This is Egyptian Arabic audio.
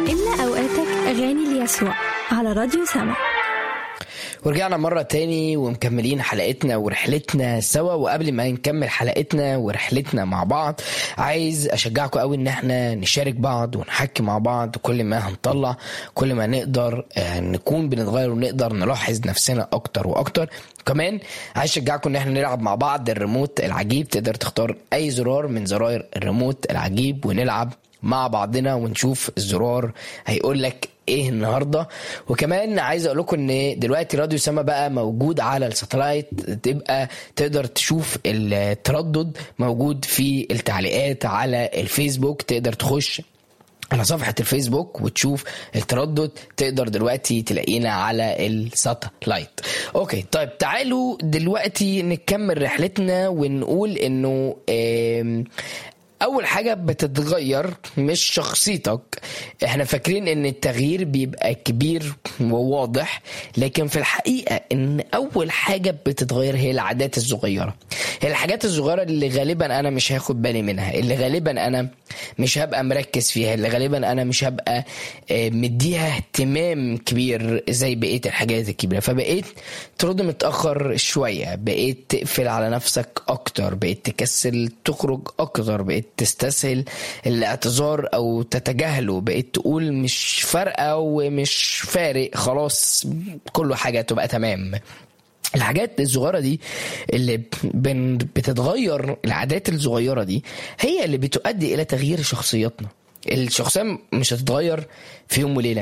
املأ أوقاتك أغاني ليسوع على راديو سما ورجعنا مرة تاني ومكملين حلقتنا ورحلتنا سوا وقبل ما نكمل حلقتنا ورحلتنا مع بعض عايز أشجعكم قوي إن احنا نشارك بعض ونحكي مع بعض كل ما هنطلع كل ما نقدر آه، نكون بنتغير ونقدر نلاحظ نفسنا أكتر وأكتر كمان عايز أشجعكم إن احنا نلعب مع بعض الريموت العجيب تقدر تختار أي زرار من زراير الريموت العجيب ونلعب مع بعضنا ونشوف الزرار هيقول لك ايه النهارده وكمان عايز اقول لكم ان دلوقتي راديو سما بقى موجود على الساتلايت تبقى تقدر تشوف التردد موجود في التعليقات على الفيسبوك تقدر تخش على صفحة الفيسبوك وتشوف التردد تقدر دلوقتي تلاقينا على الساتلايت اوكي طيب تعالوا دلوقتي نكمل رحلتنا ونقول انه آم، اول حاجه بتتغير مش شخصيتك احنا فاكرين ان التغيير بيبقى كبير وواضح لكن في الحقيقه ان اول حاجه بتتغير هي العادات الصغيره هي الحاجات الصغيره اللي غالبا انا مش هاخد بالي منها اللي غالبا انا مش هبقى مركز فيها اللي غالبا انا مش هبقى آه، مديها اهتمام كبير زي بقيه الحاجات الكبيره فبقيت ترد متاخر شويه بقيت تقفل على نفسك اكتر بقيت تكسل تخرج اكتر بقيت تستسهل الاعتذار او تتجاهله بقيت تقول مش فارقه ومش فارق خلاص كل حاجه تبقى تمام الحاجات الصغيره دي اللي بن- بتتغير العادات الصغيره دي هي اللي بتؤدي الى تغيير شخصياتنا الشخصيه مش هتتغير في يوم وليله